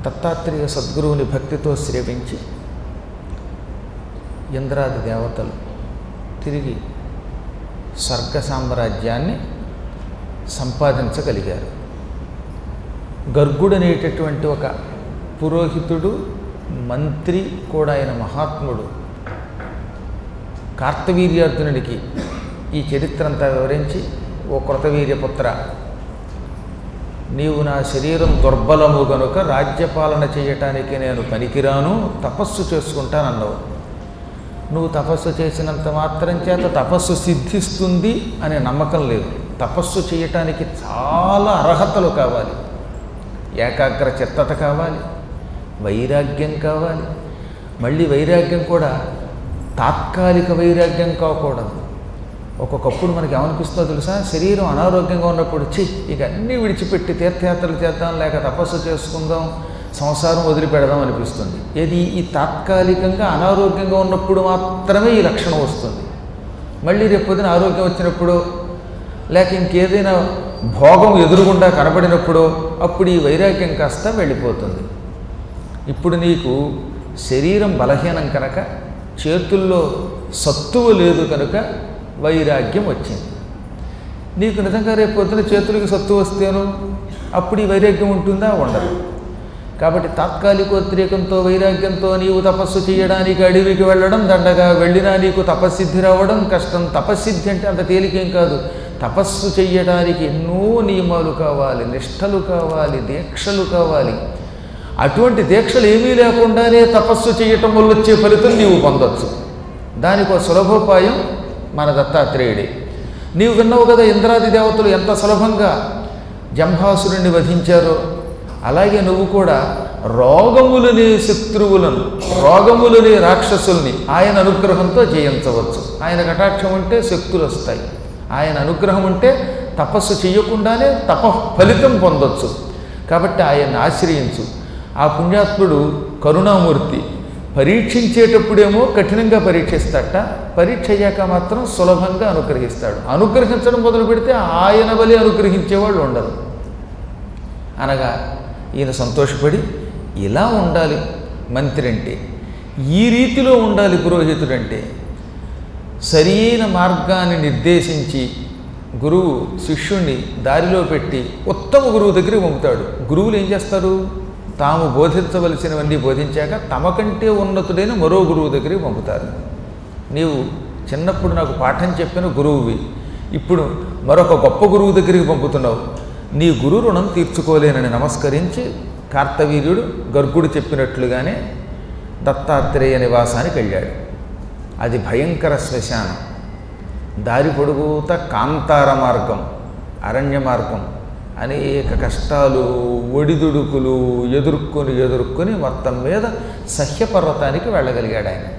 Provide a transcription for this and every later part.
దత్తాత్రేయ సద్గురువుని భక్తితో సేవించి ఇంద్రాది దేవతలు తిరిగి స్వర్గ సామ్రాజ్యాన్ని సంపాదించగలిగారు గర్గుడనేటటువంటి ఒక పురోహితుడు మంత్రి కూడా అయిన మహాత్ముడు కార్తవీర్యార్జునుడికి ఈ చరిత్ర అంతా వివరించి ఓ కృతవీర్యపుత్ర నీవు నా శరీరం దుర్బలము గనుక రాజ్యపాలన చేయటానికి నేను పనికిరాను తపస్సు చేసుకుంటానన్నావు నువ్వు తపస్సు చేసినంత మాత్రం చేత తపస్సు సిద్ధిస్తుంది అనే నమ్మకం లేదు తపస్సు చేయటానికి చాలా అర్హతలు కావాలి ఏకాగ్ర చిత్తత కావాలి వైరాగ్యం కావాలి మళ్ళీ వైరాగ్యం కూడా తాత్కాలిక వైరాగ్యం కాకూడదు ఒక్కొక్కప్పుడు మనకి ఏమనిపిస్తుందో తెలుసా శరీరం అనారోగ్యంగా ఉన్నప్పుడు చి ఇక అన్నీ విడిచిపెట్టి తీర్థయాత్రలు చేద్దాం లేక తపస్సు చేసుకుందాం సంసారం వదిలిపెడదాం అనిపిస్తుంది ఏది ఈ తాత్కాలికంగా అనారోగ్యంగా ఉన్నప్పుడు మాత్రమే ఈ లక్షణం వస్తుంది మళ్ళీ రేపొద్దున ఆరోగ్యం వచ్చినప్పుడు లేక ఇంకేదైనా భోగం ఎదురుగుండా కనబడినప్పుడు అప్పుడు ఈ వైరాగ్యం కాస్త వెళ్ళిపోతుంది ఇప్పుడు నీకు శరీరం బలహీనం కనుక చేతుల్లో సత్తువ లేదు కనుక వైరాగ్యం వచ్చింది నీకు నిజంగా రేపు పొద్దున చేతులకి సత్తు వస్తేను అప్పుడు ఈ వైరాగ్యం ఉంటుందా ఉండదు కాబట్టి తాత్కాలికోద్రేకంతో వైరాగ్యంతో నీవు తపస్సు చేయడానికి అడవికి వెళ్ళడం దండగా వెళ్ళినా నీకు తపస్సిద్ధి రావడం కష్టం తపస్సిద్ధి అంటే అంత తేలికేం కాదు తపస్సు చెయ్యడానికి ఎన్నో నియమాలు కావాలి నిష్టలు కావాలి దీక్షలు కావాలి అటువంటి దీక్షలు ఏమీ లేకుండానే తపస్సు చేయటం వల్ల వచ్చే ఫలితం నీవు పొందొచ్చు దానికి ఒక సులభోపాయం మన దత్తాత్రేయుడే నీవు విన్నావు కదా ఇంద్రాది దేవతలు ఎంత సులభంగా జంభాసురుణ్ణి వధించారో అలాగే నువ్వు కూడా రోగములని శత్రువులను రోగములని రాక్షసుల్ని ఆయన అనుగ్రహంతో జయించవచ్చు ఆయన కటాక్షం ఉంటే శక్తులు వస్తాయి ఆయన అనుగ్రహం ఉంటే తపస్సు చేయకుండానే తప ఫలితం పొందొచ్చు కాబట్టి ఆయన్ని ఆశ్రయించు ఆ పుణ్యాత్ముడు కరుణామూర్తి పరీక్షించేటప్పుడేమో కఠినంగా పరీక్షిస్తాట పరీక్ష అయ్యాక మాత్రం సులభంగా అనుగ్రహిస్తాడు అనుగ్రహించడం మొదలు పెడితే ఆయన బలి అనుగ్రహించేవాళ్ళు ఉండరు అనగా ఈయన సంతోషపడి ఇలా ఉండాలి మంత్రి అంటే ఈ రీతిలో ఉండాలి పురోహితుడంటే సరైన మార్గాన్ని నిర్దేశించి గురువు శిష్యుణ్ణి దారిలో పెట్టి ఉత్తమ గురువు దగ్గరికి పంపుతాడు గురువులు ఏం చేస్తారు తాము బోధించవలసినవన్నీ బోధించాక తమకంటే ఉన్నతుడైన మరో గురువు దగ్గరికి పంపుతారు నీవు చిన్నప్పుడు నాకు పాఠం చెప్పిన గురువువి ఇప్పుడు మరొక గొప్ప గురువు దగ్గరికి పంపుతున్నావు నీ గురు రుణం తీర్చుకోలేనని నమస్కరించి కార్తవీర్యుడు గర్గుడు చెప్పినట్లుగానే దత్తాత్రేయ నివాసానికి వెళ్ళాడు అది భయంకర శ్మశానం దారి పొడుగుత కాంతార మార్గం అరణ్య మార్గం అనేక కష్టాలు ఒడిదుడుకులు ఎదుర్కొని ఎదుర్కొని మొత్తం మీద సహ్యపర్వతానికి వెళ్ళగలిగాడు ఆయన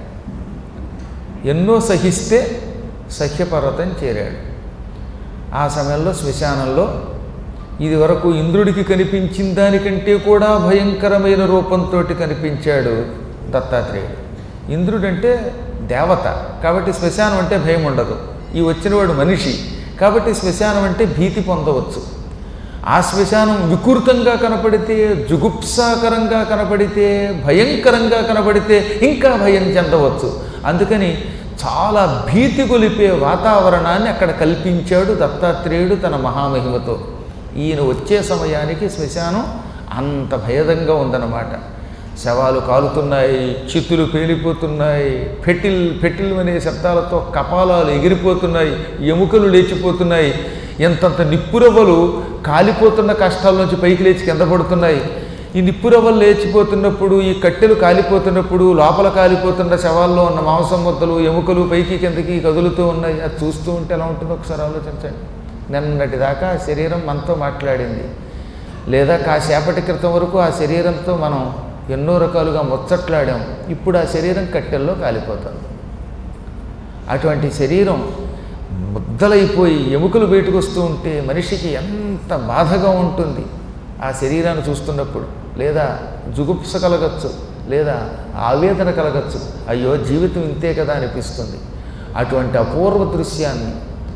ఎన్నో సహిస్తే సహ్యపర్వతం చేరాడు ఆ సమయంలో శ్మశానంలో ఇది వరకు ఇంద్రుడికి కనిపించిన దానికంటే కూడా భయంకరమైన రూపంతో కనిపించాడు దత్తాత్రేయుడు ఇంద్రుడంటే దేవత కాబట్టి శ్మశానం అంటే భయం ఉండదు ఈ వచ్చినవాడు మనిషి కాబట్టి శ్మశానం అంటే భీతి పొందవచ్చు ఆ శ్మశానం వికృతంగా కనపడితే జుగుప్సాకరంగా కనపడితే భయంకరంగా కనపడితే ఇంకా భయం చెందవచ్చు అందుకని చాలా భీతి కొలిపే వాతావరణాన్ని అక్కడ కల్పించాడు దత్తాత్రేయుడు తన మహామహిమతో ఈయన వచ్చే సమయానికి శ్మశానం అంత భేదంగా ఉందన్నమాట శవాలు కాలుతున్నాయి చిత్తులు పేలిపోతున్నాయి ఫెటిల్ ఫెటిల్ అనే శబ్దాలతో కపాలాలు ఎగిరిపోతున్నాయి ఎముకలు లేచిపోతున్నాయి ఎంతంత నిప్పురవ్వలు కాలిపోతున్న కష్టాల నుంచి పైకి లేచి కింద పడుతున్నాయి ఈ నిప్పురవ్వలు లేచిపోతున్నప్పుడు ఈ కట్టెలు కాలిపోతున్నప్పుడు లోపల కాలిపోతున్న శవాల్లో ఉన్న మాంసం ముద్దలు ఎముకలు పైకి కిందకి కదులుతూ ఉన్నాయి అది చూస్తూ ఉంటే ఎలా ఉంటుందో ఒకసారి ఆలోచించండి నిన్నటి దాకా ఆ శరీరం మనతో మాట్లాడింది లేదా కాసేపటి క్రితం వరకు ఆ శరీరంతో మనం ఎన్నో రకాలుగా ముచ్చట్లాడాం ఇప్పుడు ఆ శరీరం కట్టెల్లో కాలిపోతుంది అటువంటి శరీరం ముద్దలైపోయి ఎముకలు బయటకు వస్తూ ఉంటే మనిషికి ఎంత బాధగా ఉంటుంది ఆ శరీరాన్ని చూస్తున్నప్పుడు లేదా జుగుప్స కలగచ్చు లేదా ఆవేదన కలగచ్చు అయ్యో జీవితం ఇంతే కదా అనిపిస్తుంది అటువంటి అపూర్వ దృశ్యాన్ని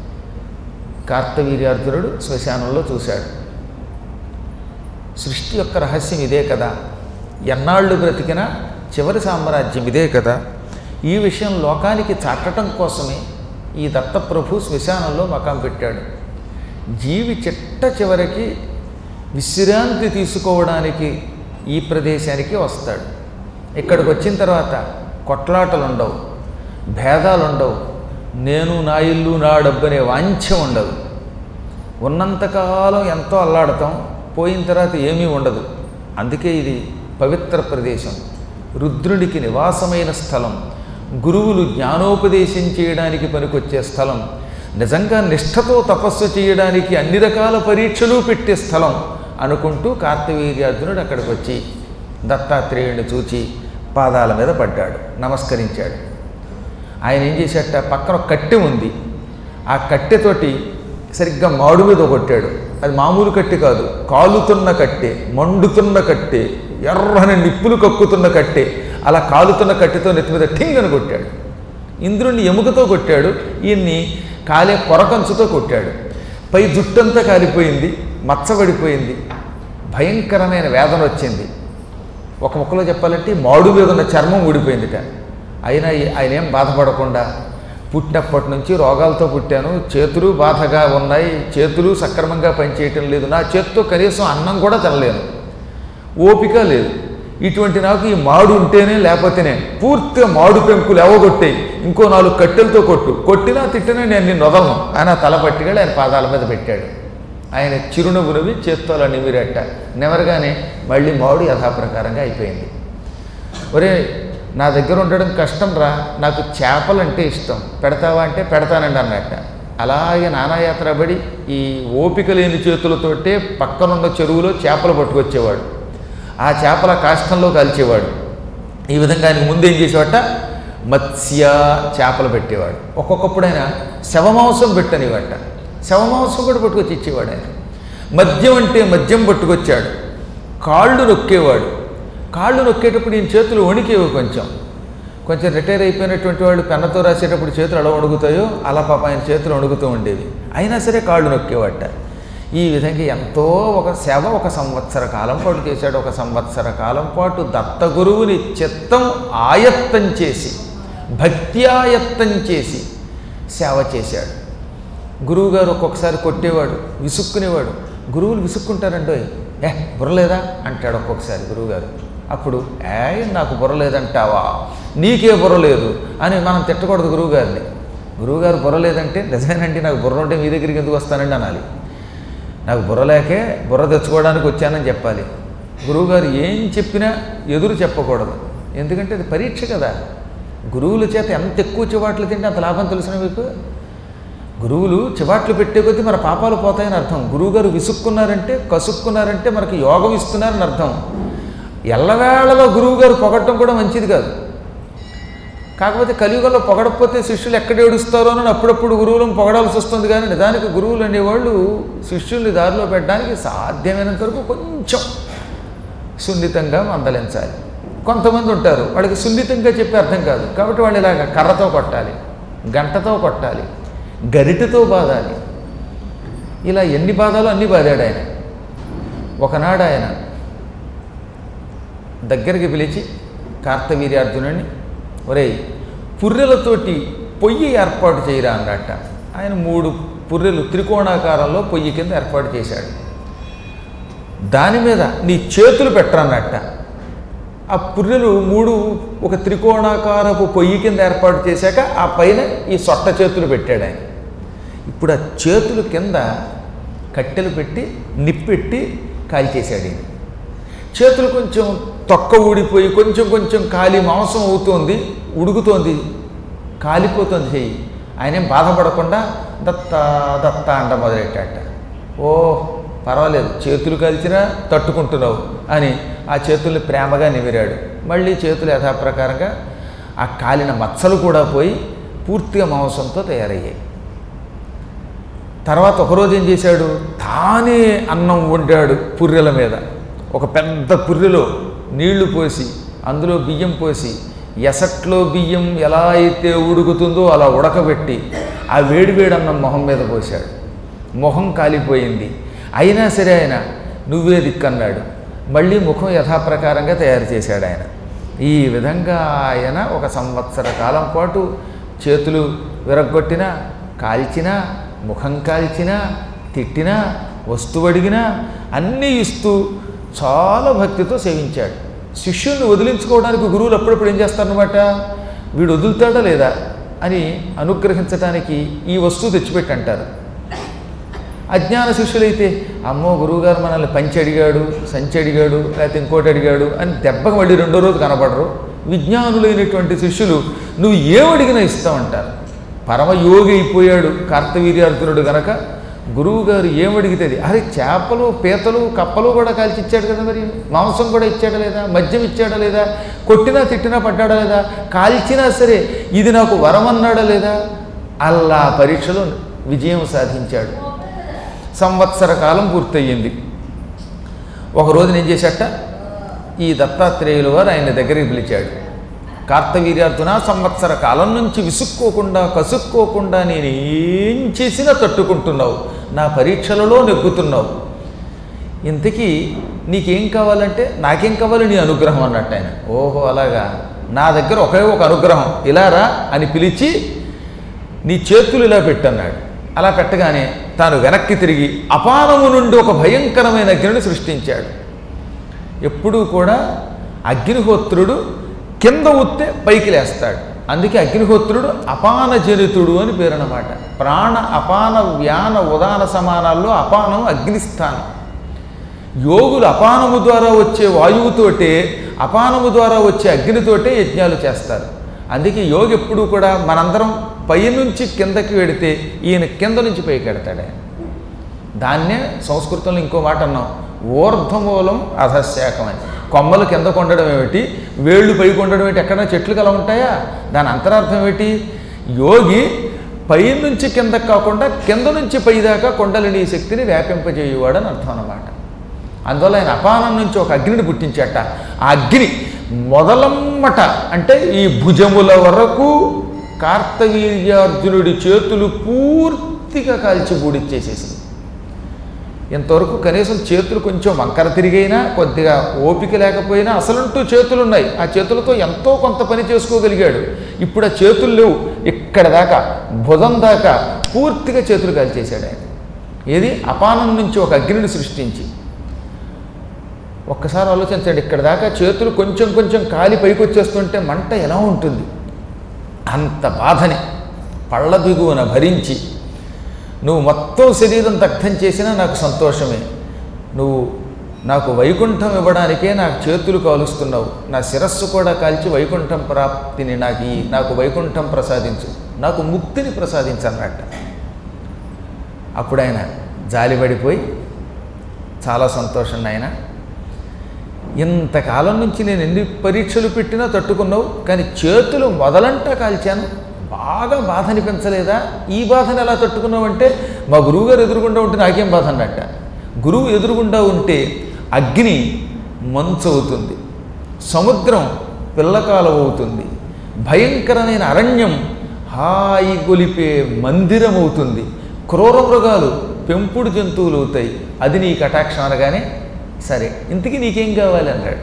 కార్తవీర్యార్జునుడు శ్మశానంలో చూశాడు సృష్టి యొక్క రహస్యం ఇదే కదా ఎన్నాళ్ళు బ్రతికినా చివరి సామ్రాజ్యం ఇదే కదా ఈ విషయం లోకానికి చాటటం కోసమే ఈ దత్తప్రభు శ్మశానంలో మకాం పెట్టాడు జీవి చిట్ట చివరికి విశ్రాంతి తీసుకోవడానికి ఈ ప్రదేశానికి వస్తాడు ఇక్కడికి వచ్చిన తర్వాత కొట్లాటలు ఉండవు భేదాలు ఉండవు నేను నా ఇల్లు నా డబ్బు అనే వాంఛ ఉండదు ఉన్నంతకాలం ఎంతో అల్లాడతాం పోయిన తర్వాత ఏమీ ఉండదు అందుకే ఇది పవిత్ర ప్రదేశం రుద్రుడికి నివాసమైన స్థలం గురువులు జ్ఞానోపదేశం చేయడానికి పనికొచ్చే స్థలం నిజంగా నిష్ఠతో తపస్సు చేయడానికి అన్ని రకాల పరీక్షలు పెట్టే స్థలం అనుకుంటూ కార్తవీర్యార్జునుడు అక్కడికి వచ్చి దత్తాత్రేయుడిని చూచి పాదాల మీద పడ్డాడు నమస్కరించాడు ఆయన ఏం చేశాట పక్కన ఒక కట్టె ఉంది ఆ కట్టెతోటి సరిగ్గా మాడు మీద కొట్టాడు అది మామూలు కట్టె కాదు కాలుతున్న కట్టె మండుతున్న కట్టె ఎర్రని నిప్పులు కక్కుతున్న కట్టె అలా కాలుతున్న కట్టెతో నెత్తి మీద ఠింగ్ అని కొట్టాడు ఇంద్రుణ్ణి ఎముకతో కొట్టాడు ఈయన్ని కాలే కొరకంచుతో కొట్టాడు పై జుట్టంతా కాలిపోయింది మచ్చబడిపోయింది భయంకరమైన వేదన వచ్చింది ఒక ముక్కలో చెప్పాలంటే మాడు మీద ఉన్న చర్మం ఊడిపోయిందిట అయినా ఈ- ఆయన ఏం బాధపడకుండా పుట్టినప్పటి నుంచి రోగాలతో పుట్టాను చేతులు బాధగా ఉన్నాయి చేతులు సక్రమంగా పనిచేయటం లేదు నా చేత్తో కనీసం అన్నం కూడా తినలేను ఓపిక లేదు ఇటువంటి నాకు ఈ మాడు ఉంటేనే లేకపోతేనే పూర్తిగా మాడు పెంకులు ఎవగొట్టాయి ఇంకో నాలుగు కట్టెలతో కొట్టు కొట్టినా తిట్టినా నేను నిన్ను వదలను ఆయన తల పట్టుకెళ్ళి ఆయన పాదాల మీద పెట్టాడు ఆయన చిరునవ్వు నవ్వి చేత్తో అలా నిమిరట్ట నెవరగానే మళ్ళీ మాడు యథాప్రకారంగా అయిపోయింది ఒరే నా దగ్గర ఉండడం కష్టం రా నాకు చేపలంటే ఇష్టం పెడతావా అంటే పెడతానండి అన్నట్ట అలాగే నానాయాత్ర పడి ఈ ఓపిక లేని చేతులతోటే పక్కనున్న చెరువులో చేపలు పట్టుకొచ్చేవాడు ఆ చేపల కాష్టంలో కాల్చేవాడు ఈ విధంగా ఆయన ముందేం చేసేవాట మత్స్య చేపలు పెట్టేవాడు ఒక్కొక్కప్పుడు ఆయన శవమాంసం పెట్టనివాట శవమాంసం కూడా పట్టుకొచ్చి ఇచ్చేవాడు ఆయన మద్యం అంటే మద్యం పట్టుకొచ్చాడు కాళ్ళు నొక్కేవాడు కాళ్ళు నొక్కేటప్పుడు ఈయన చేతులు వణికేవి కొంచెం కొంచెం రిటైర్ అయిపోయినటువంటి వాళ్ళు పెన్నతో రాసేటప్పుడు చేతులు ఎలా వణుకుతాయో అలా పాప ఆయన చేతులు వణుకుతూ ఉండేవి అయినా సరే కాళ్ళు నొక్కేవాట ఈ విధంగా ఎంతో ఒక సేవ ఒక సంవత్సర కాలం పాటు చేశాడు ఒక సంవత్సర కాలం పాటు దత్తగురువుని చిత్తం ఆయత్తం చేసి భక్త్యాయత్తం చేసి సేవ చేశాడు గురువుగారు ఒక్కొక్కసారి కొట్టేవాడు విసుక్కునేవాడు గురువులు విసుక్కుంటారండో ఏ బుర్రలేదా అంటాడు ఒక్కొక్కసారి గురువుగారు అప్పుడు ఏ నాకు బుర్ర లేదంటావా నీకే బుర్ర లేదు అని మనం తిట్టకూడదు గురువుగారిని గురువుగారు బుర్ర లేదంటే నిజమేనండి నాకు బుర్ర ఉంటే మీ దగ్గరికి ఎందుకు వస్తానండి అనాలి నాకు బుర్ర లేకే బుర్ర తెచ్చుకోవడానికి వచ్చానని చెప్పాలి గురువుగారు ఏం చెప్పినా ఎదురు చెప్పకూడదు ఎందుకంటే అది పరీక్ష కదా గురువుల చేత ఎంత ఎక్కువ చివాట్లు తింటే అంత లాభం తెలిసిన మీకు గురువులు చివాట్లు పెట్టే కొద్దీ మన పాపాలు పోతాయని అర్థం గురువుగారు విసుక్కున్నారంటే కసుక్కున్నారంటే మనకి యోగం ఇస్తున్నారని అర్థం ఎల్లవేళలో గురువుగారు పొగట్టడం కూడా మంచిది కాదు కాకపోతే కలియుగంలో పొగడకపోతే శిష్యులు ఎక్కడ ఏడుస్తారో అని అప్పుడప్పుడు గురువులను పొగడాల్సి వస్తుంది కానీ నిజానికి గురువులు అనేవాళ్ళు శిష్యుల్ని దారిలో పెట్టడానికి సాధ్యమైనంత వరకు కొంచెం సున్నితంగా మందలించాలి కొంతమంది ఉంటారు వాళ్ళకి సున్నితంగా చెప్పే అర్థం కాదు కాబట్టి వాళ్ళు ఇలాగ కర్రతో కొట్టాలి గంటతో కొట్టాలి గరిటెతో బాదాలి ఇలా ఎన్ని బాధాలు అన్ని బాదాడు ఆయన ఒకనాడు ఆయన దగ్గరికి పిలిచి కార్తవీర్యార్జునుడిని ఒరేయ్ పుర్రెలతోటి పొయ్యి ఏర్పాటు చేయరా అన్నట్ట ఆయన మూడు పుర్రెలు త్రికోణాకారంలో పొయ్యి కింద ఏర్పాటు చేశాడు దాని మీద నీ చేతులు పెట్టరన్నట్ట ఆ పుర్రెలు మూడు ఒక త్రికోణాకారపు పొయ్యి కింద ఏర్పాటు చేశాక ఆ పైన ఈ సొట్ట చేతులు పెట్టాడు ఆయన ఇప్పుడు ఆ చేతుల కింద కట్టెలు పెట్టి నిప్పెట్టి కాల్చేశాడు ఈయన చేతులు కొంచెం తొక్క ఊడిపోయి కొంచెం కొంచెం కాలి మాంసం అవుతోంది ఉడుకుతోంది కాలిపోతుంది చెయ్యి ఆయన ఏం బాధపడకుండా దత్త దత్త అంట మొదలెట్టాట ఓ పర్వాలేదు చేతులు కలిసినా తట్టుకుంటున్నావు అని ఆ చేతుల్ని ప్రేమగా నిమిరాడు మళ్ళీ చేతులు యథాప్రకారంగా ఆ కాలిన మచ్చలు కూడా పోయి పూర్తిగా మాంసంతో తయారయ్యాయి తర్వాత ఒకరోజు ఏం చేశాడు తానే అన్నం వండాడు పుర్రెల మీద ఒక పెద్ద పుర్రెలో నీళ్లు పోసి అందులో బియ్యం పోసి ఎసట్లో బియ్యం ఎలా అయితే ఉడుకుతుందో అలా ఉడకబెట్టి ఆ వేడి వేడి అన్నం మొహం మీద పోశాడు మొహం కాలిపోయింది అయినా సరే ఆయన నువ్వే దిక్కన్నాడు మళ్ళీ ముఖం యథాప్రకారంగా తయారు చేశాడు ఆయన ఈ విధంగా ఆయన ఒక సంవత్సర కాలం పాటు చేతులు విరగ్గొట్టినా కాల్చినా ముఖం కాల్చినా తిట్టినా వస్తువు అడిగినా అన్నీ ఇస్తూ చాలా భక్తితో సేవించాడు శిష్యుల్ని వదిలించుకోవడానికి గురువులు అప్పుడప్పుడు ఏం చేస్తారనమాట వీడు వదులుతాడా లేదా అని అనుగ్రహించడానికి ఈ వస్తువు తెచ్చిపెట్టి అంటారు అజ్ఞాన శిష్యులైతే అమ్మో గురువుగారు మనల్ని పంచి అడిగాడు సంచి అడిగాడు లేకపోతే ఇంకోటి అడిగాడు అని దెబ్బకు మళ్ళీ రెండో రోజు కనపడరు విజ్ఞానులైనటువంటి శిష్యులు నువ్వు ఏమడిగినా ఇస్తామంటారు పరమయోగి అయిపోయాడు కార్తవీర్యార్జునుడు గనక గురువుగారు ఏమడిగితే అది అరే చేపలు పీతలు కప్పలు కూడా కాల్చి ఇచ్చాడు కదా మరి మాంసం కూడా ఇచ్చాడా లేదా మద్యం ఇచ్చాడా లేదా కొట్టినా తిట్టినా పడ్డాడా లేదా కాల్చినా సరే ఇది నాకు వరం అన్నాడా లేదా అల్లా పరీక్షలో విజయం సాధించాడు సంవత్సర కాలం పూర్తయింది ఒకరోజు నేను చేశాట ఈ దత్తాత్రేయుల వారు ఆయన దగ్గరికి పిలిచాడు కార్తవీర్యార్జున సంవత్సర కాలం నుంచి విసుక్కోకుండా కసుక్కోకుండా నేను ఏం చేసినా తట్టుకుంటున్నావు నా పరీక్షలలో నెగ్గుతున్నావు ఇంతకీ నీకేం కావాలంటే నాకేం కావాలి నీ అనుగ్రహం అన్నట్టు ఆయన ఓహో అలాగా నా దగ్గర ఒకే ఒక అనుగ్రహం ఇలా రా అని పిలిచి నీ చేతులు ఇలా పెట్టన్నాడు అలా పెట్టగానే తాను వెనక్కి తిరిగి అపానము నుండి ఒక భయంకరమైన అగ్నిని సృష్టించాడు ఎప్పుడూ కూడా అగ్నిహోత్రుడు కింద ఉత్తే పైకి లేస్తాడు అందుకే అగ్నిహోత్రుడు అపాన జనితుడు అని పేరు అన్నమాట ప్రాణ అపాన వ్యాన ఉదాన సమానాల్లో అపానం అగ్నిస్థానం యోగులు అపానము ద్వారా వచ్చే వాయువుతోటే అపానము ద్వారా వచ్చే అగ్నితోటే యజ్ఞాలు చేస్తారు అందుకే యోగి ఎప్పుడూ కూడా మనందరం పైనుంచి కిందకి వెడితే ఈయన కింద నుంచి పైకి వెడతాడు ఆయన దాన్నే సంస్కృతంలో ఇంకో మాట అన్నాం ఊర్ధ్వమూలం అధశాఖం అని కొమ్మలు కింద కొండడం ఏమిటి వేళ్ళు పైకి ఉండడం ఏమిటి ఎక్కడైనా చెట్లు కల ఉంటాయా దాని అంతరార్థం ఏమిటి యోగి పై నుంచి కిందకు కాకుండా కింద నుంచి పై దాకా కొండలని శక్తిని వ్యాపింపజేయువాడు అని అర్థం అన్నమాట అందువల్ల ఆయన అపానం నుంచి ఒక అగ్నిని పుట్టించాట ఆ అగ్ని మొదలమ్మట అంటే ఈ భుజముల వరకు కార్తవీర్యార్జునుడి చేతులు పూర్తిగా కాల్చి బూడిచ్చేసేసింది ఇంతవరకు కనీసం చేతులు కొంచెం వంకర తిరిగైనా కొద్దిగా ఓపిక లేకపోయినా అసలంటూ చేతులు ఉన్నాయి ఆ చేతులతో ఎంతో కొంత పని చేసుకోగలిగాడు ఇప్పుడు ఆ చేతులు లేవు ఇక్కడ దాకా భుజం దాకా పూర్తిగా చేతులు కాల్చేశాడు ఆయన ఏది అపానం నుంచి ఒక అగ్నిని సృష్టించి ఒక్కసారి ఆలోచించండి ఇక్కడ దాకా చేతులు కొంచెం కొంచెం కాలి పైకి వచ్చేస్తుంటే మంట ఎలా ఉంటుంది అంత బాధని పళ్ళ బిగువన భరించి నువ్వు మొత్తం శరీరం దగ్ధం చేసినా నాకు సంతోషమే నువ్వు నాకు వైకుంఠం ఇవ్వడానికే నాకు చేతులు కాలుస్తున్నావు నా శిరస్సు కూడా కాల్చి వైకుంఠం ప్రాప్తిని నాకు ఈ నాకు వైకుంఠం ప్రసాదించు నాకు ముక్తిని ప్రసాదించన్నట్ట అప్పుడు ఆయన జాలిపడిపోయి చాలా సంతోషం నాయన ఇంతకాలం నుంచి నేను ఎన్ని పరీక్షలు పెట్టినా తట్టుకున్నావు కానీ చేతులు మొదలంట కాల్చాను బాగా బాధ అనిపించలేదా ఈ బాధను ఎలా తట్టుకున్నావు అంటే మా గురువుగారు ఎదురుగుండా ఉంటే నాకేం బాధ అన్నట్ట గురువు ఎదురుగుండా ఉంటే అగ్ని మంచు అవుతుంది సముద్రం పిల్లకాలం అవుతుంది భయంకరమైన అరణ్యం హాయి గొలిపే మందిరం అవుతుంది క్రూర మృగాలు పెంపుడు జంతువులు అవుతాయి అది నీ కటాక్షం అనగానే సరే ఇంతకీ నీకేం కావాలి అన్నాడు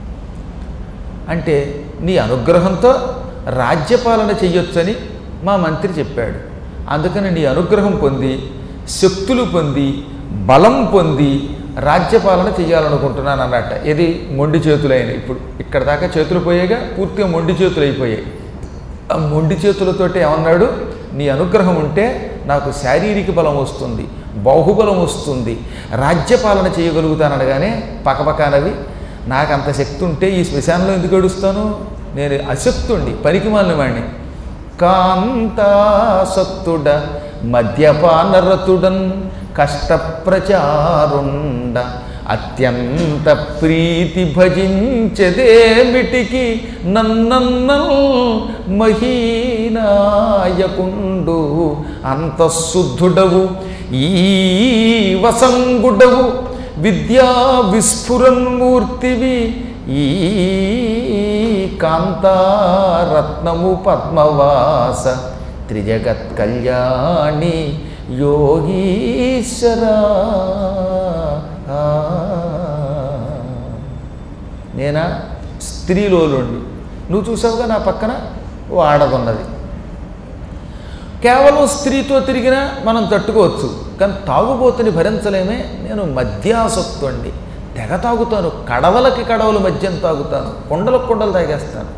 అంటే నీ అనుగ్రహంతో రాజ్యపాలన చెయ్యొచ్చని మా మంత్రి చెప్పాడు అందుకని నీ అనుగ్రహం పొంది శక్తులు పొంది బలం పొంది రాజ్యపాలన చేయాలనుకుంటున్నాను అన్నట్ట ఇది మొండి చేతులైన ఇప్పుడు ఇక్కడ దాకా చేతులు పోయేగా పూర్తిగా మొండి చేతులు అయిపోయాయి ఆ మొండి చేతులతోటి ఏమన్నాడు నీ అనుగ్రహం ఉంటే నాకు శారీరక బలం వస్తుంది బాహుబలం వస్తుంది రాజ్యపాలన చేయగలుగుతాననగానే పకపకానవి నాకు అంత శక్తి ఉంటే ఈ శ్మశానంలో ఎందుకు ఏడుస్తాను నేను అశక్తుండి పనికి వాడిని కాంతాసక్తుడ మద్యపానరతుడన్ కష్టప్రచారుండ అత్యంత ప్రీతి భజించదేమిటికి నన్నన్నల్ మహీనాయకుండు అంతఃశుద్ధుడవు ఈ వసంగుడవు విద్యా విస్ఫురన్మూర్తివి ఈ కాంతారత్నము పద్మవాస త్రిజగత్ కళ్యాణి యోగీశ్వర నేనా స్త్రీలోలుండి నువ్వు చూసావుగా నా పక్కన ఓ ఆడదున్నది కేవలం స్త్రీతో తిరిగినా మనం తట్టుకోవచ్చు కానీ తాగుబోతుని భరించలేమే నేను మద్యాసక్తుండి తెగ తాగుతాను కడవలకి కడవలు మద్యం తాగుతాను కుండలకు కుండలు తాగేస్తాను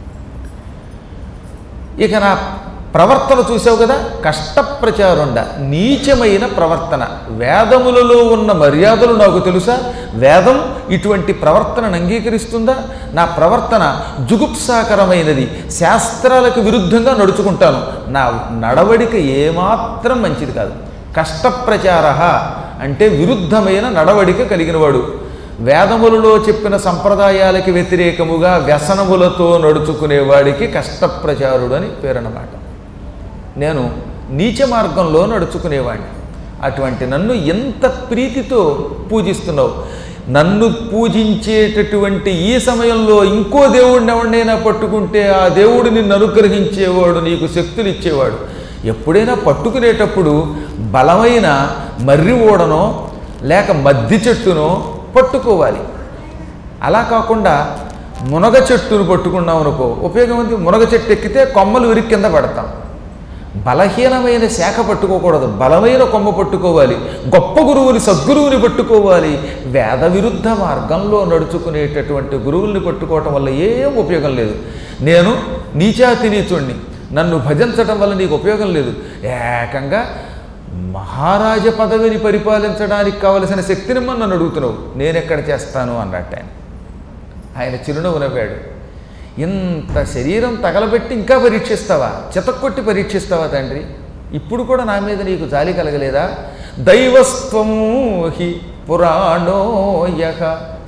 ఇక నా ప్రవర్తన చూసావు కదా కష్టప్రచారుండ నీచమైన ప్రవర్తన వేదములలో ఉన్న మర్యాదలు నాకు తెలుసా వేదం ఇటువంటి ప్రవర్తనను అంగీకరిస్తుందా నా ప్రవర్తన జుగుప్సాకరమైనది శాస్త్రాలకు విరుద్ధంగా నడుచుకుంటాను నా నడవడిక ఏమాత్రం మంచిది కాదు కష్టప్రచార అంటే విరుద్ధమైన నడవడిక కలిగినవాడు వేదములలో చెప్పిన సంప్రదాయాలకి వ్యతిరేకముగా వ్యసనములతో నడుచుకునేవాడికి కష్టప్రచారుడు అని పేరన్నమాట నేను నీచ మార్గంలో నడుచుకునేవాడిని అటువంటి నన్ను ఎంత ప్రీతితో పూజిస్తున్నావు నన్ను పూజించేటటువంటి ఈ సమయంలో ఇంకో దేవుడిని ఎవరినైనా పట్టుకుంటే ఆ దేవుడు నిన్ను అనుగ్రహించేవాడు నీకు శక్తులు ఇచ్చేవాడు ఎప్పుడైనా పట్టుకునేటప్పుడు బలమైన మర్రి ఓడనో లేక మద్ది చెట్టునో పట్టుకోవాలి అలా కాకుండా మునగ చెట్టును పట్టుకున్నాం అనుకో ఉపయోగం ఉంది మునగ చెట్టు ఎక్కితే కొమ్మలు విరిగి కింద పడతాం బలహీనమైన శాఖ పట్టుకోకూడదు బలమైన కొమ్మ పట్టుకోవాలి గొప్ప గురువుని సద్గురువుని పట్టుకోవాలి వేద విరుద్ధ మార్గంలో నడుచుకునేటటువంటి గురువుల్ని పట్టుకోవటం వల్ల ఏం ఉపయోగం లేదు నేను నీచాతి నీచుణ్ణి నన్ను భజించటం వల్ల నీకు ఉపయోగం లేదు ఏకంగా మహారాజ పదవిని పరిపాలించడానికి కావలసిన శక్తిని మన నన్ను అడుగుతున్నావు నేనెక్కడ చేస్తాను అన్నట్టు ఆయన ఆయన చిరునవ్వు నవ్వాడు ఇంత శరీరం తగలబెట్టి ఇంకా పరీక్షిస్తావా చితక్కొట్టి పరీక్షిస్తావా తండ్రి ఇప్పుడు కూడా నా మీద నీకు జాలి కలగలేదా దైవస్త్వం హి పురాణోయక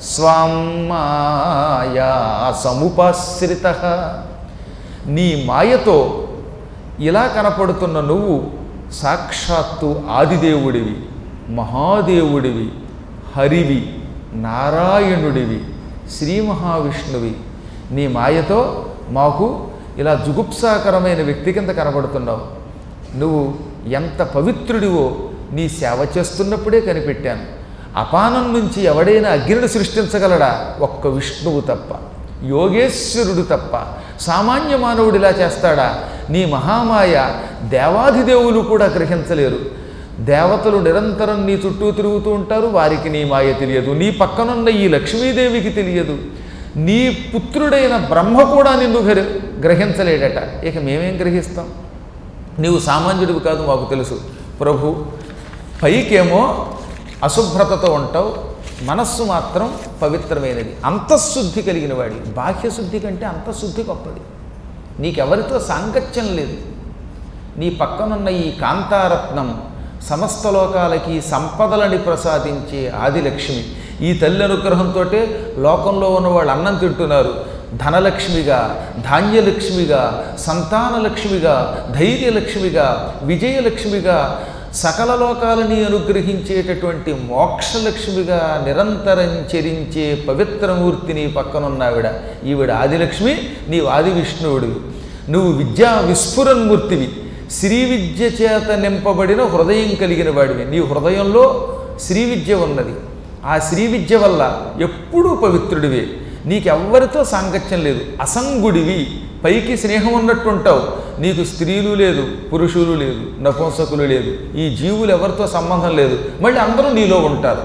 స్వామాయా సముపాశ్రిత నీ మాయతో ఇలా కనపడుతున్న నువ్వు సాక్షాత్తు ఆదిదేవుడివి మహాదేవుడివి హరివి నారాయణుడివి శ్రీ మహావిష్ణువి నీ మాయతో మాకు ఇలా జుగుప్సాకరమైన వ్యక్తి కింద కనబడుతున్నావు నువ్వు ఎంత పవిత్రుడివో నీ సేవ చేస్తున్నప్పుడే కనిపెట్టాను అపానం నుంచి ఎవడైనా అగ్నిని సృష్టించగలడా ఒక్క విష్ణువు తప్ప యోగేశ్వరుడు తప్ప సామాన్య మానవుడు ఇలా చేస్తాడా నీ మహామాయ దేవాధిదేవులు కూడా గ్రహించలేరు దేవతలు నిరంతరం నీ చుట్టూ తిరుగుతూ ఉంటారు వారికి నీ మాయ తెలియదు నీ పక్కనున్న ఈ లక్ష్మీదేవికి తెలియదు నీ పుత్రుడైన బ్రహ్మ కూడా నిన్ను గ్ర- గ్రహించలేడట ఇక మేమేం గ్రహిస్తాం నీవు సామాన్యుడివి కాదు మాకు తెలుసు ప్రభు పైకేమో అశుభ్రతతో ఉంటావు మనస్సు మాత్రం పవిత్రమైనది అంతఃశుద్ధి కలిగిన వాడి బాహ్యశుద్ధి కంటే అంతఃశుద్ధి గొప్పది నీకెవరితో సాంగత్యం లేదు నీ పక్కనున్న ఈ కాంతారత్నం సమస్త లోకాలకి సంపదలని ప్రసాదించే ఆదిలక్ష్మి ఈ తల్లి అనుగ్రహంతో లోకంలో ఉన్న వాళ్ళు అన్నం తింటున్నారు ధనలక్ష్మిగా ధాన్యలక్ష్మిగా సంతానలక్ష్మిగా ధైర్యలక్ష్మిగా విజయలక్ష్మిగా సకల లోకాలని అనుగ్రహించేటటువంటి మోక్షలక్ష్మిగా నిరంతరం చరించే పవిత్రమూర్తిని పక్కనున్నావిడ ఈవిడ ఆదిలక్ష్మి నీవు ఆది విష్ణువుడివి నువ్వు విద్యా విస్ఫురన్మూర్తివి శ్రీ విద్య చేత నింపబడిన హృదయం కలిగిన వాడివి నీ హృదయంలో శ్రీ విద్య ఉన్నది ఆ శ్రీ విద్య వల్ల ఎప్పుడూ పవిత్రుడివే నీకెవ్వరితో సాంగత్యం లేదు అసంగుడివి పైకి స్నేహం ఉన్నట్టు ఉంటావు నీకు స్త్రీలు లేదు పురుషులు లేదు నపుంసకులు లేదు ఈ జీవులు ఎవరితో సంబంధం లేదు మళ్ళీ అందరూ నీలో ఉంటారు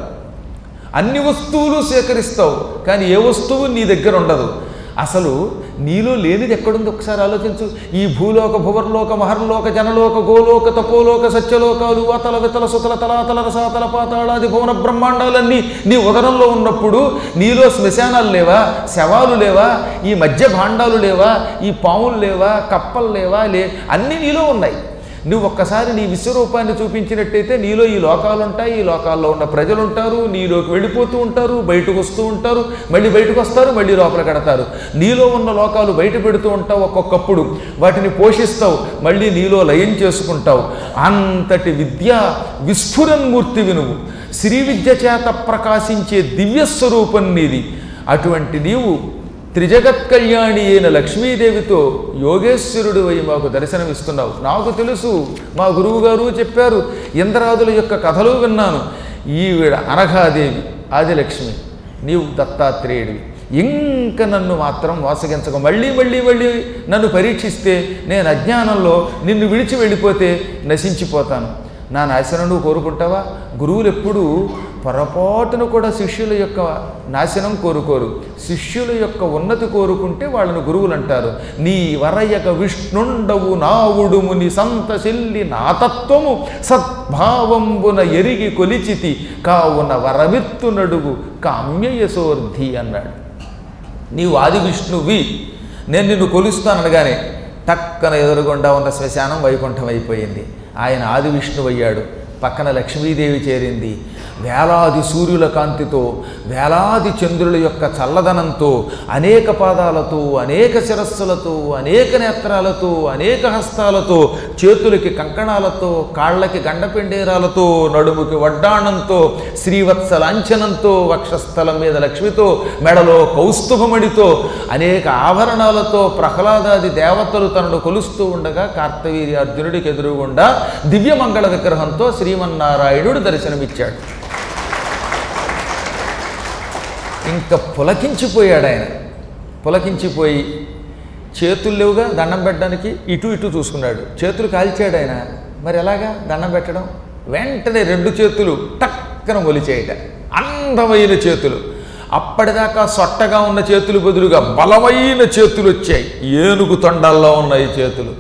అన్ని వస్తువులు సేకరిస్తావు కానీ ఏ వస్తువు నీ దగ్గర ఉండదు అసలు నీలో లేనిది ఎక్కడుంది ఒకసారి ఆలోచించు ఈ భూలోక భువర్లోక మహర్లోక జనలోక గోలోక తపోలోక సత్యలోకాలు అతల వితల సుతల తలాతల రసాతల పాతాళాది భువన బ్రహ్మాండాలన్నీ నీ ఉదరంలో ఉన్నప్పుడు నీలో శ్మశానాలు లేవా శవాలు లేవా ఈ మధ్య భాండాలు లేవా ఈ పాములు లేవా కప్పలు లేవా లే అన్నీ నీలో ఉన్నాయి నువ్వు ఒక్కసారి నీ విశ్వరూపాన్ని చూపించినట్టయితే నీలో ఈ లోకాలు ఉంటాయి ఈ లోకాల్లో ఉన్న ప్రజలు ఉంటారు నీలోకి వెళ్ళిపోతూ ఉంటారు బయటకు వస్తూ ఉంటారు మళ్ళీ బయటకు వస్తారు మళ్ళీ లోపల కడతారు నీలో ఉన్న లోకాలు బయట పెడుతూ ఉంటావు ఒక్కొక్కప్పుడు వాటిని పోషిస్తావు మళ్ళీ నీలో లయం చేసుకుంటావు అంతటి విద్యా విస్ఫురన్మూర్తివి నువ్వు శ్రీ విద్య చేత ప్రకాశించే దివ్యస్వరూపం నీది అటువంటి నీవు త్రిజగత్ కళ్యాణి అయిన లక్ష్మీదేవితో యోగేశ్వరుడు అయి మాకు దర్శనమిస్తున్నావు నాకు తెలుసు మా గురువు గారు చెప్పారు ఇంద్రాదుల యొక్క కథలు విన్నాను ఈవిడ అనఘాదేవి ఆదిలక్ష్మి నీవు దత్తాత్రేయుడివి ఇంక నన్ను మాత్రం మోసగించక మళ్ళీ మళ్ళీ మళ్ళీ నన్ను పరీక్షిస్తే నేను అజ్ఞానంలో నిన్ను విడిచి వెళ్ళిపోతే నశించిపోతాను నా నాశనం నువ్వు కోరుకుంటావా గురువులు ఎప్పుడూ పొరపాటును కూడా శిష్యుల యొక్క నాశనం కోరుకోరు శిష్యుల యొక్క ఉన్నతి కోరుకుంటే వాళ్ళను గురువులు అంటారు నీ వరయక విష్ణుండవు నావుడుము ని సంత చెల్లి నా తత్వము సద్భావంబున ఎరిగి కొలిచితి కావున వరమిత్తు నడుగు కామ్యయసోర్ధి అన్నాడు నీవు ఆది విష్ణువి నేను నిన్ను కొలుస్తాననగానే టక్కన ఎదురుగుండా ఉన్న శ్మశానం వైకుంఠం అయిపోయింది ఆయన ఆది విష్ణువు అయ్యాడు పక్కన లక్ష్మీదేవి చేరింది వేలాది సూర్యుల కాంతితో వేలాది చంద్రుల యొక్క చల్లదనంతో అనేక పాదాలతో అనేక శిరస్సులతో అనేక నేత్రాలతో అనేక హస్తాలతో చేతులకి కంకణాలతో కాళ్ళకి గండపెండేరాలతో నడుముకి వడ్డాణంతో శ్రీవత్స లాంఛనంతో వక్షస్థలం మీద లక్ష్మితో మెడలో కౌస్తుభమణితో అనేక ఆభరణాలతో ప్రహ్లాదాది దేవతలు తనను కొలుస్తూ ఉండగా కార్తవీర్య అర్జునుడికి ఎదురుగుండా దివ్యమంగళ విగ్రహంతో శ్రీమన్నారాయణుడు దర్శనమిచ్చాడు ఇంకా పులకించిపోయాడు ఆయన పులకించిపోయి చేతులు లేవుగా దండం పెట్టడానికి ఇటు ఇటు చూసుకున్నాడు చేతులు కాల్చాడు ఆయన మరి ఎలాగా దండం పెట్టడం వెంటనే రెండు చేతులు టక్కన మొలిచేయట అందమైన చేతులు అప్పటిదాకా సొట్టగా ఉన్న చేతులు బదులుగా బలమైన చేతులు వచ్చాయి ఏనుగు తొండాల్లో ఉన్నాయి చేతులు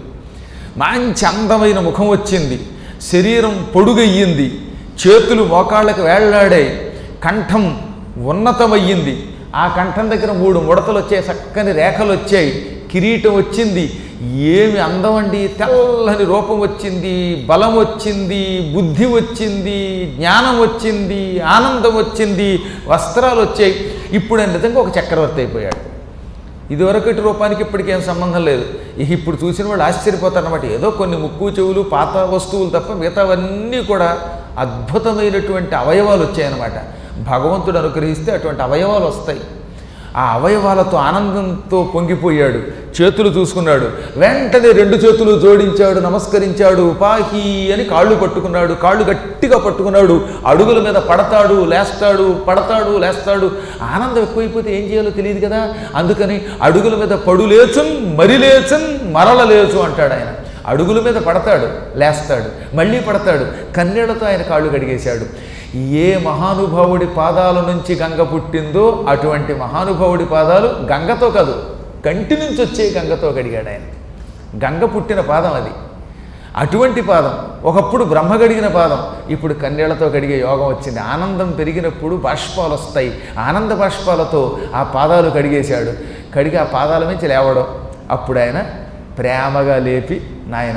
మంచి అందమైన ముఖం వచ్చింది శరీరం పొడుగయ్యింది చేతులు మోకాళ్ళకి వేళ్లాడాయి కంఠం ఉన్నతమయ్యింది ఆ కంఠం దగ్గర మూడు ముడతలు వచ్చాయి చక్కని రేఖలు వచ్చాయి కిరీటం వచ్చింది ఏమి అందం అండి తెల్లని రూపం వచ్చింది బలం వచ్చింది బుద్ధి వచ్చింది జ్ఞానం వచ్చింది ఆనందం వచ్చింది వస్త్రాలు వచ్చాయి ఇప్పుడు ఆయన నిజంగా ఒక చక్రవర్తి అయిపోయాడు ఇదివరకటి రూపానికి ఇప్పటికేం సంబంధం లేదు ఇక ఇప్పుడు చూసిన వాళ్ళు ఆశ్చర్యపోతారన్నమాట ఏదో కొన్ని ముక్కు చెవులు పాత వస్తువులు తప్ప మిగతావన్నీ కూడా అద్భుతమైనటువంటి అవయవాలు వచ్చాయన్నమాట భగవంతుడు అనుగ్రహిస్తే అటువంటి అవయవాలు వస్తాయి ఆ అవయవాలతో ఆనందంతో పొంగిపోయాడు చేతులు చూసుకున్నాడు వెంటనే రెండు చేతులు జోడించాడు నమస్కరించాడు పాహి అని కాళ్ళు పట్టుకున్నాడు కాళ్ళు గట్టిగా పట్టుకున్నాడు అడుగుల మీద పడతాడు లేస్తాడు పడతాడు లేస్తాడు ఆనందం ఎక్కువైపోతే ఏం చేయాలో తెలియదు కదా అందుకని అడుగుల మీద పడు లేచున్ మరి లేచున్ మరల లేచు అంటాడు ఆయన అడుగుల మీద పడతాడు లేస్తాడు మళ్ళీ పడతాడు కన్నీళ్లతో ఆయన కాళ్ళు కడిగేశాడు ఏ మహానుభావుడి పాదాల నుంచి గంగ పుట్టిందో అటువంటి మహానుభావుడి పాదాలు గంగతో కాదు కంటి నుంచి వచ్చే గంగతో కడిగాడు ఆయన గంగ పుట్టిన పాదం అది అటువంటి పాదం ఒకప్పుడు బ్రహ్మ గడిగిన పాదం ఇప్పుడు కన్నీళ్లతో కడిగే యోగం వచ్చింది ఆనందం పెరిగినప్పుడు బాష్పాలు వస్తాయి ఆనంద బాష్పాలతో ఆ పాదాలు కడిగేశాడు కడిగి ఆ పాదాల నుంచి లేవడం అప్పుడు ఆయన ప్రేమగా లేపి నాయన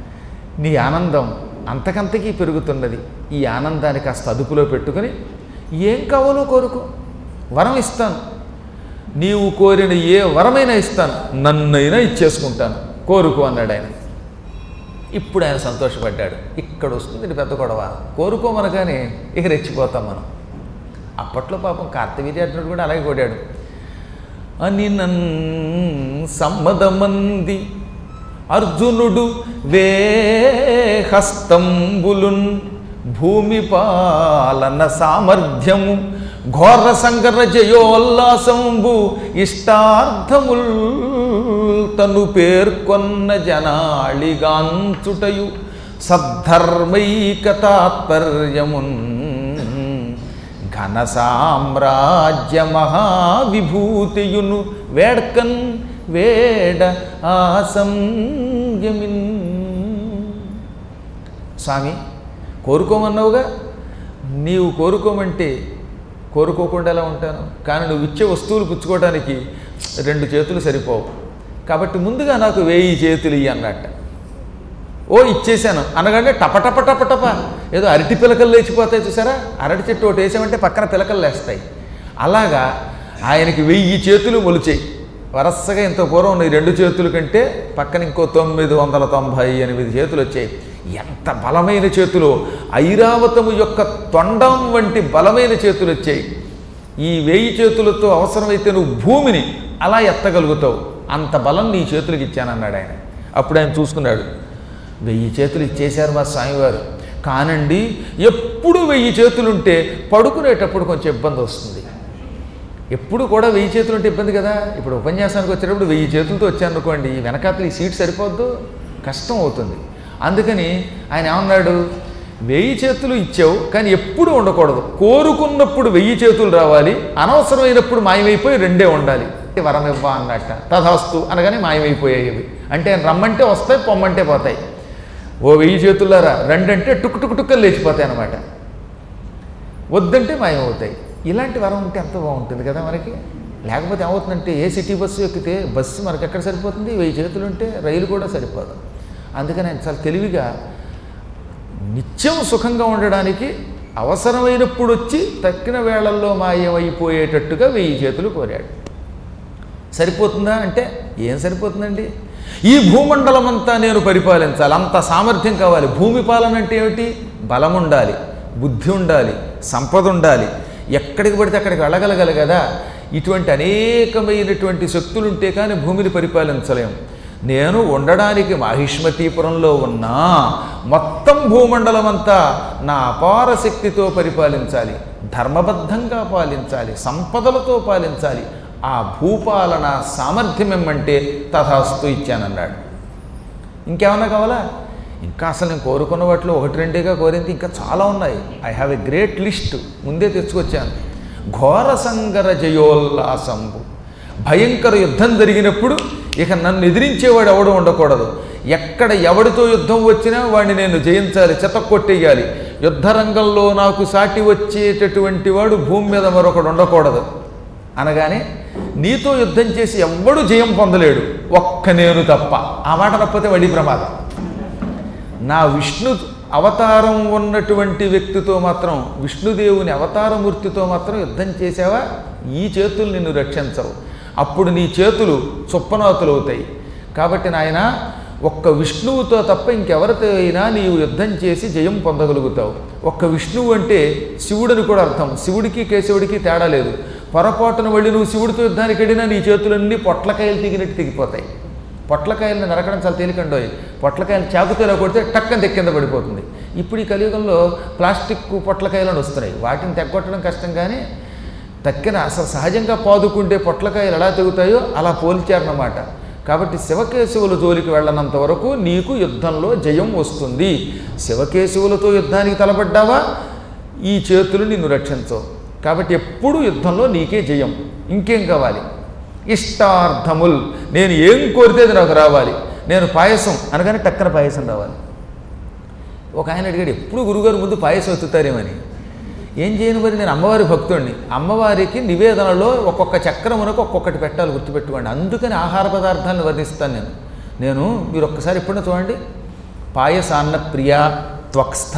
నీ ఆనందం అంతకంతకీ పెరుగుతున్నది ఈ ఆనందాన్ని కాస్త అదుపులో పెట్టుకొని ఏం కావాలో కోరుకో వరం ఇస్తాను నీవు కోరిన ఏ వరమైనా ఇస్తాను నన్నైనా ఇచ్చేసుకుంటాను కోరుకో అన్నాడు ఆయన ఇప్పుడు ఆయన సంతోషపడ్డాడు ఇక్కడ వస్తుంది ఇది పెద్ద గొడవ కోరుకోమనగానే ఇక రెచ్చిపోతాం మనం అప్పట్లో పాపం కార్తవీర్యార్జునుడు కూడా అలాగే కొట్టాడు అని నన్ సమ్మదమంది అర్జునుడు వేహస్తంబులున్ భూమి పాలన సామర్థ్యము ఘోర సంగర జయోల్లాసంబు ఇష్టార్థముల్ తను పేర్కొన్న జనాళిగాంచుటయు సద్ధర్మైక తాత్పర్యమున్ ఘన సామ్రాజ్య మహావిభూతియును వేడ్కన్ వేడ ఆసంయమిన్ స్వామి కోరుకోమన్నావుగా నీవు కోరుకోమంటే కోరుకోకుండా ఎలా ఉంటాను కానీ నువ్వు ఇచ్చే వస్తువులు పుచ్చుకోవడానికి రెండు చేతులు సరిపోవు కాబట్టి ముందుగా నాకు వేయి చేతులు ఇయ్యి అన్నట్ట ఓ ఇచ్చేసాను అనగానే టపటప టపటప ఏదో అరటి పిలకలు లేచిపోతాయి చూసారా అరటి చెట్టు ఒకటి వేసామంటే పక్కన పిలకలు లేస్తాయి అలాగా ఆయనకి వెయ్యి చేతులు మొలిచాయి వరసగా ఇంత పూర్వం ఉన్న ఈ రెండు చేతుల కంటే పక్కన ఇంకో తొమ్మిది వందల తొంభై ఎనిమిది చేతులు వచ్చాయి ఎంత బలమైన చేతులు ఐరావతము యొక్క తొండం వంటి బలమైన చేతులు వచ్చాయి ఈ వేయి చేతులతో అవసరమైతే నువ్వు భూమిని అలా ఎత్తగలుగుతావు అంత బలం నీ చేతులకు ఇచ్చానన్నాడు ఆయన అప్పుడు ఆయన చూసుకున్నాడు వెయ్యి చేతులు ఇచ్చేశారు మా స్వామివారు కానండి ఎప్పుడు వెయ్యి చేతులుంటే పడుకునేటప్పుడు కొంచెం ఇబ్బంది వస్తుంది ఎప్పుడు కూడా వెయ్యి చేతులు ఉంటే ఇబ్బంది కదా ఇప్పుడు ఉపన్యాసానికి వచ్చేటప్పుడు వెయ్యి చేతులతో వచ్చానుకోండి ఈ వెనకాతలు ఈ సీట్ సరిపోద్దు కష్టం అవుతుంది అందుకని ఆయన ఏమన్నాడు వెయ్యి చేతులు ఇచ్చావు కానీ ఎప్పుడు ఉండకూడదు కోరుకున్నప్పుడు వెయ్యి చేతులు రావాలి అనవసరమైనప్పుడు మాయమైపోయి రెండే ఉండాలి వరం ఇవ్వ అన్నట్ట తథాస్తు అనగానే మాయమైపోయాయి ఇవి అంటే రమ్మంటే వస్తాయి పొమ్మంటే పోతాయి ఓ వెయ్యి చేతులారా రెండంటే టుక్ టుక్ టుక్కలు లేచిపోతాయి అన్నమాట వద్దంటే మాయమవుతాయి ఇలాంటి వరం ఉంటే ఎంత బాగుంటుంది కదా మనకి లేకపోతే ఏమవుతుందంటే ఏ సిటీ బస్సు ఎక్కితే బస్సు మనకి ఎక్కడ సరిపోతుంది వెయ్యి చేతులు ఉంటే రైలు కూడా సరిపోదు అందుకని ఆయన చాలా తెలివిగా నిత్యం సుఖంగా ఉండడానికి అవసరమైనప్పుడు వచ్చి తక్కిన వేళల్లో మాయమైపోయేటట్టుగా వెయ్యి చేతులు కోరాడు సరిపోతుందా అంటే ఏం సరిపోతుందండి ఈ భూమండలం అంతా నేను పరిపాలించాలి అంత సామర్థ్యం కావాలి భూమి పాలన అంటే ఏమిటి బలం ఉండాలి బుద్ధి ఉండాలి సంపద ఉండాలి ఎక్కడికి పడితే అక్కడికి వెళ్ళగలగాలి కదా ఇటువంటి అనేకమైనటువంటి శక్తులు ఉంటే కానీ భూమిని పరిపాలించలేము నేను ఉండడానికి మాహిష్మతీపురంలో ఉన్నా మొత్తం భూమండలం అంతా నా అపార శక్తితో పరిపాలించాలి ధర్మబద్ధంగా పాలించాలి సంపదలతో పాలించాలి ఆ భూపాలన సామర్థ్యం ఏమంటే తథాస్తు ఇచ్చానన్నాడు ఇంకేమన్నా కావాలా ఇంకా అసలు నేను కోరుకున్న వాటిలో ఒకటి రెండేగా కోరింది ఇంకా చాలా ఉన్నాయి I have a great list ముందే తెచ్చుకొచ్చాను ఘోర సంగర జయోల్లాసంబు భయంకర యుద్ధం జరిగినప్పుడు ఇక నన్ను ఎదిరించేవాడు ఎవడు ఉండకూడదు ఎక్కడ ఎవడితో యుద్ధం వచ్చినా వాడిని నేను జయించాలి చెతక్కొట్టేయాలి యుద్ధ రంగంలో నాకు సాటి వచ్చేటటువంటి వాడు భూమి మీద మరొకడు ఉండకూడదు అనగానే నీతో యుద్ధం చేసి ఎవ్వడు జయం పొందలేడు ఒక్క నేను తప్ప ఆ మాట తప్పితే వడి ప్రమాదం నా విష్ణు అవతారం ఉన్నటువంటి వ్యక్తితో మాత్రం విష్ణుదేవుని అవతారమూర్తితో మాత్రం యుద్ధం చేసావా ఈ చేతులు నిన్ను రక్షించవు అప్పుడు నీ చేతులు చొప్పనాతులు అవుతాయి కాబట్టి నాయన ఒక్క విష్ణువుతో తప్ప ఇంకెవరితో అయినా నీవు యుద్ధం చేసి జయం పొందగలుగుతావు ఒక్క విష్ణువు అంటే శివుడని కూడా అర్థం శివుడికి కేశవుడికి తేడా లేదు పొరపాటున వెళ్ళి నువ్వు శివుడితో యుద్ధానికి వెళ్ళినా నీ చేతులన్నీ పొట్లకాయలు తెగినట్టు తెగిపోతాయి పొట్లకాయలను నరకడం చాలా తేలికండోయి పొట్లకాయలు చాకుతేలా కొడితే టక్కన తెక్కింద పడిపోతుంది ఇప్పుడు ఈ కలియుగంలో ప్లాస్టిక్ పొట్లకాయలను వస్తున్నాయి వాటిని తెగ్గొట్టడం కష్టం కానీ తక్కిన అసలు సహజంగా పాదుకుంటే పొట్లకాయలు ఎలా తెగుతాయో అలా పోల్చారన్నమాట కాబట్టి శివకేశవుల జోలికి వెళ్ళనంత వరకు నీకు యుద్ధంలో జయం వస్తుంది శివకేశవులతో యుద్ధానికి తలపడ్డావా ఈ చేతులు నిన్ను రక్షించవు కాబట్టి ఎప్పుడు యుద్ధంలో నీకే జయం ఇంకేం కావాలి ఇష్టార్థముల్ నేను ఏం కోరితే అది నాకు రావాలి నేను పాయసం అనగానే టక్కన పాయసం రావాలి ఒక ఆయన అడిగాడు ఎప్పుడు గురుగారు ముందు పాయసం ఎత్తుతారేమని ఏం చేయను మరి నేను అమ్మవారి భక్తుడిని అమ్మవారికి నివేదనలో ఒక్కొక్క చక్రమునకు ఒక్కొక్కటి పెట్టాలి గుర్తుపెట్టుకోండి అందుకని ఆహార పదార్థాలను వర్ణిస్తాను నేను నేను మీరు ఒక్కసారి ఎప్పుడైనా చూడండి పాయసాన్న ప్రియ త్వక్స్థ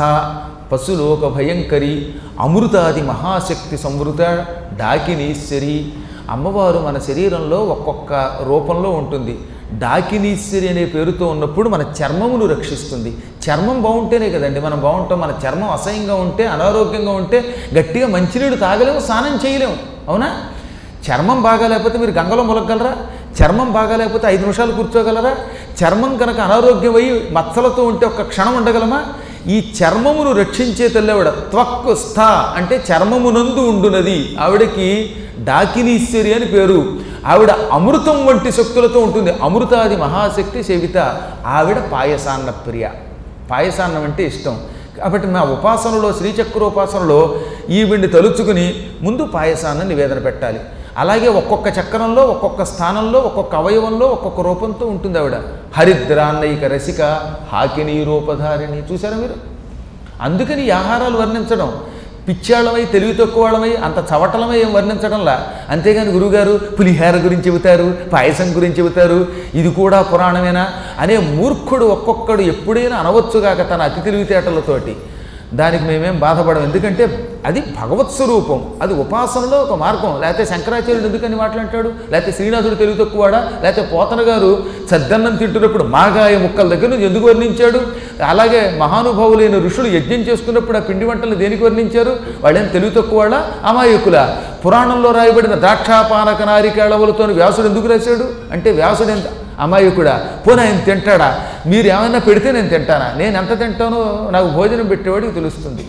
పశులోక భయంకరి అమృతాది మహాశక్తి సంవృత డాకినీశ్వరి అమ్మవారు మన శరీరంలో ఒక్కొక్క రూపంలో ఉంటుంది డాకినీశ్వరి అనే పేరుతో ఉన్నప్పుడు మన చర్మమును రక్షిస్తుంది చర్మం బాగుంటేనే కదండి మనం బాగుంటాం మన చర్మం అసహ్యంగా ఉంటే అనారోగ్యంగా ఉంటే గట్టిగా మంచినీళ్ళు తాగలేము స్నానం చేయలేము అవునా చర్మం బాగాలేకపోతే మీరు గంగలో మొలగలరా చర్మం బాగాలేకపోతే ఐదు నిమిషాలు కూర్చోగలరా చర్మం కనుక అనారోగ్యం అయ్యి మచ్చలతో ఉంటే ఒక్క క్షణం ఉండగలమా ఈ చర్మమును రక్షించే తెల్లవిడ త్వక్కు స్థ అంటే చర్మమునందు ఉండునది ఆవిడకి డాకినీశ్వరి అని పేరు ఆవిడ అమృతం వంటి శక్తులతో ఉంటుంది అమృతాది మహాశక్తి సేవిత ఆవిడ పాయసాన్న ప్రియ పాయసాన్నం అంటే ఇష్టం కాబట్టి మా ఉపాసనలో శ్రీచక్రోపాసనలో ఈవిడిని తలుచుకుని ముందు పాయసాన్ని నివేదన పెట్టాలి అలాగే ఒక్కొక్క చక్రంలో ఒక్కొక్క స్థానంలో ఒక్కొక్క అవయవంలో ఒక్కొక్క రూపంతో ఉంటుంది ఆవిడ హరిద్రాన్నయిక రసిక హాకిని రూపధారిణి చూసారా మీరు అందుకని ఈ ఆహారాలు వర్ణించడం పిచ్చాళ్ళమై తెలివి తక్కువ వాళ్ళమై అంత చవటలమై ఏం వర్ణించడంలా అంతేగాని గురువుగారు పులిహార గురించి చెబుతారు పాయసం గురించి చెబుతారు ఇది కూడా పురాణమేనా అనే మూర్ఖుడు ఒక్కొక్కడు ఎప్పుడైనా అనవచ్చుగాక తన అతి తెలివితేటలతోటి దానికి మేమేం బాధపడం ఎందుకంటే అది భగవత్ స్వరూపం అది ఉపాసనలో ఒక మార్గం లేకపోతే శంకరాచార్యుడు ఎందుకని మాట్లాంటాడు లేకపోతే శ్రీనాథుడు తెలివి తక్కువాడా లేకపోతే పోతన గారు సద్దన్నం తింటున్నప్పుడు మాగాయ ముక్కల దగ్గర నుంచి ఎందుకు వర్ణించాడు అలాగే మహానుభావులైన ఋషులు యజ్ఞం చేసుకున్నప్పుడు ఆ పిండి వంటలు దేనికి వర్ణించారు వాళ్ళేం తెలివి తక్కువాడా అమాయకుల పురాణంలో రాయబడిన ద్రాక్షాపానక నారికేళవులతో వ్యాసుడు ఎందుకు రాశాడు అంటే వ్యాసుడు ఎంత అమాయకుడా పోనీ ఆయన తింటాడా మీరు ఏమైనా పెడితే నేను తింటానా నేను ఎంత తింటానో నాకు భోజనం పెట్టేవాడికి తెలుస్తుంది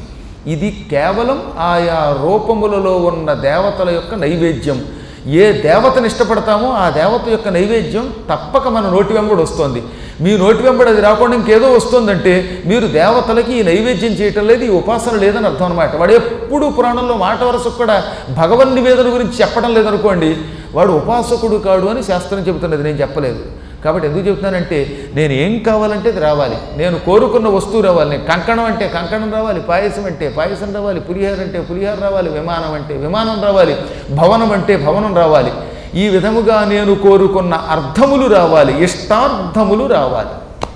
ఇది కేవలం ఆయా రూపములలో ఉన్న దేవతల యొక్క నైవేద్యం ఏ దేవతను ఇష్టపడతామో ఆ దేవత యొక్క నైవేద్యం తప్పక మన నోటి వెంబడి వస్తుంది మీ నోటి వెంబడి అది రాకుండా ఇంకేదో వస్తుందంటే మీరు దేవతలకి ఈ నైవేద్యం చేయటం లేదు ఈ ఉపాసన లేదని అర్థం అనమాట వాడు ఎప్పుడు పురాణంలో మాట వరసకు కూడా భగవన్ నివేదన గురించి చెప్పడం లేదనుకోండి వాడు ఉపాసకుడు కాడు అని శాస్త్రం చెబుతున్నది నేను చెప్పలేదు కాబట్టి ఎందుకు చెబుతున్నానంటే నేను ఏం కావాలంటే అది రావాలి నేను కోరుకున్న వస్తువు రావాలి నేను కంకణం అంటే కంకణం రావాలి పాయసం అంటే పాయసం రావాలి పులిహార అంటే పులిహార రావాలి విమానం అంటే విమానం రావాలి భవనం అంటే భవనం రావాలి ఈ విధముగా నేను కోరుకున్న అర్థములు రావాలి ఇష్టార్థములు రావాలి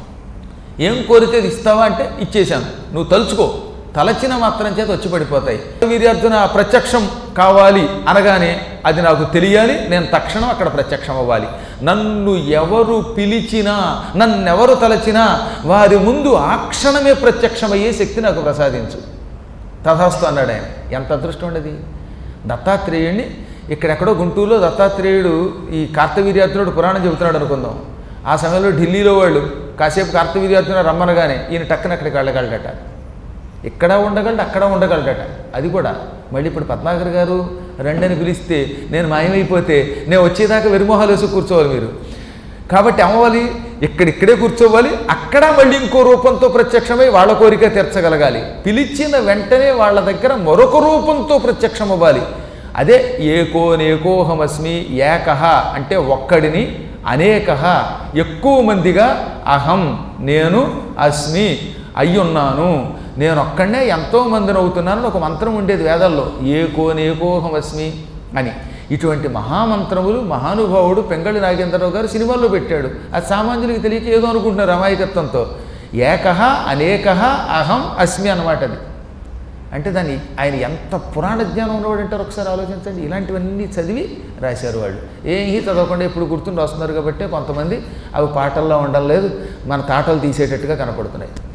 ఏం కోరితే అది ఇస్తావా అంటే ఇచ్చేశాను నువ్వు తలుచుకో తలచిన మాత్రం చేత వచ్చి పడిపోతాయి వీర్యార్జున ప్రత్యక్షం కావాలి అనగానే అది నాకు తెలియాలి నేను తక్షణం అక్కడ ప్రత్యక్షం అవ్వాలి నన్ను ఎవరు పిలిచినా నన్నెవరు తలచినా వారి ముందు ఆ క్షణమే ప్రత్యక్షమయ్యే శక్తి నాకు ప్రసాదించు తథాస్తు అన్నాడు ఆయన ఎంత అదృష్టం ఉండేది దత్తాత్రేయుడిని ఇక్కడెక్కడో గుంటూరులో దత్తాత్రేయుడు ఈ కార్తవీర్యార్జునుడు పురాణం చెబుతున్నాడు అనుకుందాం ఆ సమయంలో ఢిల్లీలో వాళ్ళు కాసేపు కార్తవీర్యార్జున రమ్మనగానే ఈయన టక్కన అక్కడికి వెళ్ళగలడట ఇక్కడ ఉండగలడు అక్కడ ఉండగలడట అది కూడా మళ్ళీ ఇప్పుడు పద్మాకర్ గారు రెండని పిలిస్తే నేను మాయమైపోతే నేను వచ్చేదాకా వెరిమోహాలు వేసి కూర్చోవాలి మీరు కాబట్టి అమ్మవాలి ఇక్కడిక్కడే కూర్చోవాలి అక్కడ మళ్ళీ ఇంకో రూపంతో ప్రత్యక్షమై వాళ్ళ కోరిక తీర్చగలగాలి పిలిచిన వెంటనే వాళ్ళ దగ్గర మరొక రూపంతో ప్రత్యక్షం అవ్వాలి అదే ఏకో నేకోహమస్మి ఏకహ అంటే ఒక్కడిని అనేక ఎక్కువ మందిగా అహం నేను అస్మి అయ్యున్నాను నేను ఒక్కడనే ఎంతో మందిని అవుతున్నానని ఒక మంత్రం ఉండేది వేదాల్లో ఏకో నేకోహమస్మి అని ఇటువంటి మహామంత్రములు మహానుభావుడు పెంగళి నాగేంద్రరావు గారు సినిమాల్లో పెట్టాడు అది సామాన్యులకి తెలియక ఏదో అనుకుంటున్నారు అమాయకత్వంతో ఏకహ అనేకహ అహం అస్మి అన్నమాట అది అంటే దాన్ని ఆయన ఎంత పురాణ జ్ఞానం ఉన్నవాడు అంటారు ఒకసారి ఆలోచించండి ఇలాంటివన్నీ చదివి రాశారు వాళ్ళు ఏమీ చదవకుండా ఎప్పుడు గుర్తుండి వస్తున్నారు కాబట్టి కొంతమంది అవి పాటల్లో ఉండడం లేదు మన తాటలు తీసేటట్టుగా కనపడుతున్నాయి